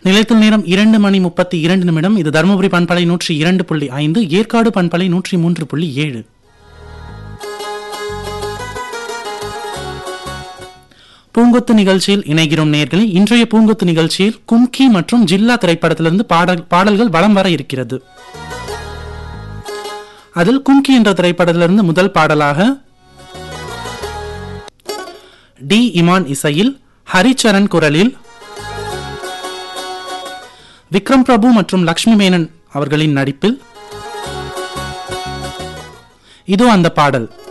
நிலையத்தில் நேரம் இரண்டு மணி முப்பத்தி இரண்டு நிமிடம் இது தருமபுரி பண்பலை நூற்றி இரண்டு புள்ளி ஐந்து ஏற்காடு பண்பலை நூற்றி மூன்று புள்ளி ஏழு பூங்கொத்து நிகழ்ச்சியில் இணைகிறோம் நேர்களே இன்றைய பூங்கொத்து நிகழ்ச்சியில் கும்கி மற்றும் ஜில்லா திரைப்படத்திலிருந்து பாடல் பாடல்கள் வலம் வர இருக்கிறது அதில் கும்கி என்ற திரைப்படத்திலிருந்து முதல் பாடலாக டி இமான் இசையில் ஹரிச்சரன் குரலில் விக்ரம் பிரபு மற்றும் லக்ஷ்மி மேனன் அவர்களின் நடிப்பில் இதோ அந்த பாடல்